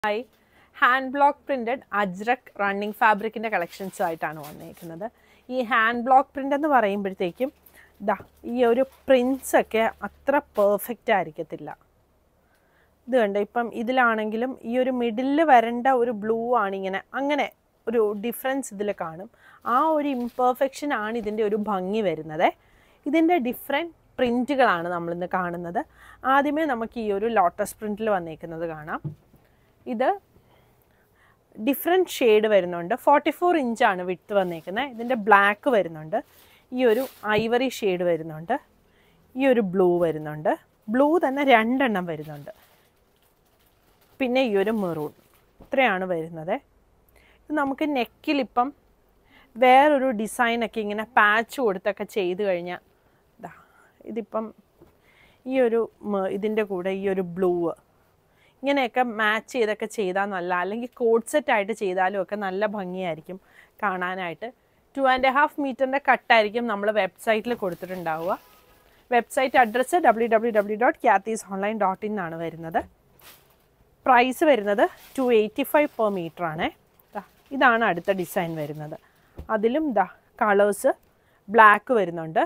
hi hand block printed Ajrak running ഫാബ്രിക്കിൻ്റെ കളക്ഷൻസുമായിട്ടാണ് വന്നേക്കുന്നത് ഈ ഹാൻഡ് ബ്ലോക്ക് പ്രിൻ്റ് എന്ന് പറയുമ്പോഴത്തേക്കും ദാ ഈ ഒരു പ്രിൻസ് ഒക്കെ അത്ര പെർഫെക്റ്റ് ആയിരിക്കത്തില്ല ഇത് കണ്ടോ ഇപ്പം ഇതിലാണെങ്കിലും ഈ ഒരു മിഡിലിൽ വരേണ്ട ഒരു ബ്ലൂ ആണ് ഇങ്ങനെ അങ്ങനെ ഒരു ഡിഫറൻസ് ഇതിൽ കാണും ആ ഒരു ഇംപെർഫെക്ഷൻ ആണ് ഇതിൻ്റെ ഒരു ഭംഗി വരുന്നത് ഇതിൻ്റെ ഡിഫറെൻറ്റ് പ്രിൻറ്റുകളാണ് നമ്മളിന്ന് കാണുന്നത് ആദ്യമേ നമുക്ക് ഈ ഒരു ലോട്ടസ് പ്രിൻറ്റിൽ വന്നേക്കുന്നത് കാണാം ഇത് ഡിഫറെൻറ്റ് ഷെയ്ഡ് വരുന്നുണ്ട് ഫോർട്ടി ഫോർ ഇഞ്ചാണ് വിട്ട് വന്നേക്കുന്നത് ഇതിൻ്റെ ബ്ലാക്ക് വരുന്നുണ്ട് ഈ ഒരു ഐവറി ഷെയ്ഡ് വരുന്നുണ്ട് ഈ ഒരു ബ്ലൂ വരുന്നുണ്ട് ബ്ലൂ തന്നെ രണ്ടെണ്ണം വരുന്നുണ്ട് പിന്നെ ഈ ഒരു മെറൂൺ ഇത്രയാണ് വരുന്നത് ഇത് നമുക്ക് നെക്കിൽ ഇപ്പം വേറൊരു ഡിസൈനൊക്കെ ഇങ്ങനെ പാച്ച് കൊടുത്തൊക്കെ ചെയ്ത് കഴിഞ്ഞാൽ ഇതാ ഇതിപ്പം ഈ ഒരു മ- ഇതിൻ്റെ കൂടെ ഈ ഒരു ബ്ലൂ ഇങ്ങനെയൊക്കെ മാച്ച് ചെയ്തൊക്കെ ചെയ്താൽ നല്ല അല്ലെങ്കിൽ കോഡ് സെറ്റ് ആയിട്ട് ചെയ്താലും ഒക്കെ നല്ല ഭംഗിയായിരിക്കും കാണാനായിട്ട് ടു ആൻഡ് ഹാഫ് മീറ്ററിൻ്റെ കട്ടായിരിക്കും നമ്മൾ വെബ്സൈറ്റിൽ കൊടുത്തിട്ടുണ്ടാവുക website address W W W dot ക്യാത്തീസ് ഓൺലൈൻ ഡോട്ട് ഇൻ ആണ് വരുന്നത് പ്രൈസ് വരുന്നത് two eighty five per metre ആണ് ഇതാണ് അടുത്ത ഡിസൈൻ വരുന്നത് അതിലും ദാ കളേഴ്സ് ബ്ലാക്ക് വരുന്നുണ്ട്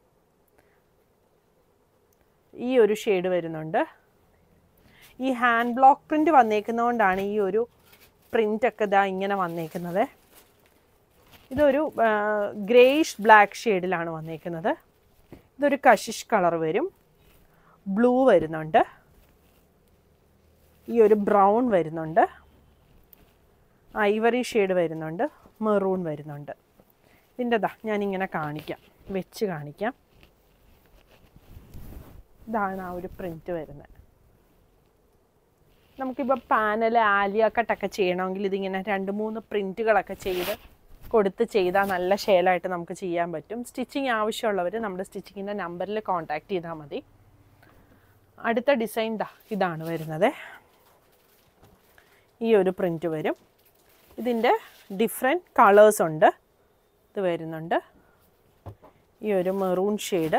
ഈ ഒരു ഷെയ്ഡ് വരുന്നുണ്ട് ഈ ഹാൻഡ് ബ്ലോക്ക് പ്രിൻ്റ് വന്നേക്കുന്നതുകൊണ്ടാണ് ഈ ഒരു പ്രിൻ്റ് ഒക്കെ ഇതാ ഇങ്ങനെ വന്നേക്കുന്നത് ഇതൊരു ഗ്രേയിഷ് ബ്ലാക്ക് ഷെയ്ഡിലാണ് വന്നേക്കുന്നത് ഇതൊരു കഷിഷ് കളർ വരും ബ്ലൂ വരുന്നുണ്ട് ഈ ഒരു ബ്രൗൺ വരുന്നുണ്ട് ഐവറി ഷെയ്ഡ് വരുന്നുണ്ട് മെറൂൺ വരുന്നുണ്ട് ഇതിൻ്റെതാ ഞാനിങ്ങനെ കാണിക്കാം വെച്ച് കാണിക്കാം ഇതാണ് ആ ഒരു പ്രിൻറ്റ് വരുന്നത് നമുക്കിപ്പോൾ പാനൽ ആലിയ കട്ടൊക്കെ ചെയ്യണമെങ്കിൽ ഇതിങ്ങനെ രണ്ട് മൂന്ന് പ്രിൻറ്റുകളൊക്കെ ചെയ്ത് കൊടുത്ത് ചെയ്താൽ നല്ല ഷേലായിട്ട് നമുക്ക് ചെയ്യാൻ പറ്റും സ്റ്റിച്ചിങ് ആവശ്യമുള്ളവർ നമ്മുടെ സ്റ്റിച്ചിങ്ങിൻ്റെ നമ്പറിൽ കോൺടാക്റ്റ് ചെയ്താൽ മതി അടുത്ത ഡിസൈൻ ദാ ഇതാണ് വരുന്നത് ഈ ഒരു പ്രിൻറ്റ് വരും ഇതിൻ്റെ ഡിഫറെൻറ്റ് കളേഴ്സ് ഉണ്ട് ഇത് വരുന്നുണ്ട് ഈ ഒരു മെറൂൺ ഷെയ്ഡ്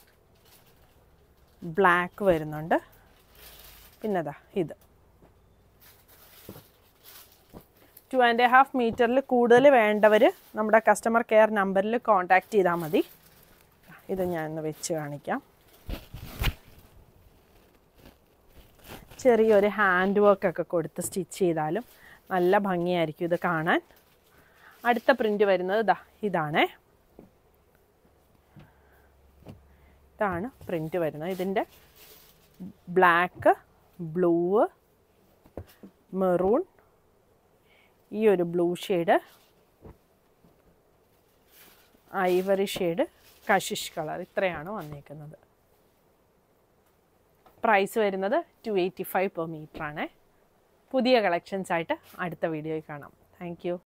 ബ്ലാക്ക് വരുന്നുണ്ട് പിന്നെതാ ഇത് ടു ആൻഡ് ഹാഫ് മീറ്ററിൽ കൂടുതൽ വേണ്ടവർ നമ്മുടെ കസ്റ്റമർ കെയർ നമ്പറിൽ കോൺടാക്റ്റ് ചെയ്താൽ മതി ഇത് ഞാൻ ഒന്ന് വെച്ച് കാണിക്കാം ചെറിയൊരു ഹാൻഡ് വർക്കൊക്കെ കൊടുത്ത് സ്റ്റിച്ച് ചെയ്താലും നല്ല ഭംഗിയായിരിക്കും ഇത് കാണാൻ അടുത്ത പ്രിൻ്റ് വരുന്നത് ഇതാ ഇതാണേ ഇതാണ് പ്രിൻ്റ് വരുന്നത് ഇതിൻ്റെ ബ്ലാക്ക് ബ്ലൂ മെറൂൺ ഈ ഒരു blue shade ivory shade Kashish colour ഇത്രയാണ് വന്നേക്കുന്നത് പ്രൈസ് വരുന്നത് two eighty five per metre ആണ് പുതിയ കളക്ഷൻസ് ആയിട്ട് അടുത്ത വീഡിയോയിൽ കാണാം താങ്ക് യു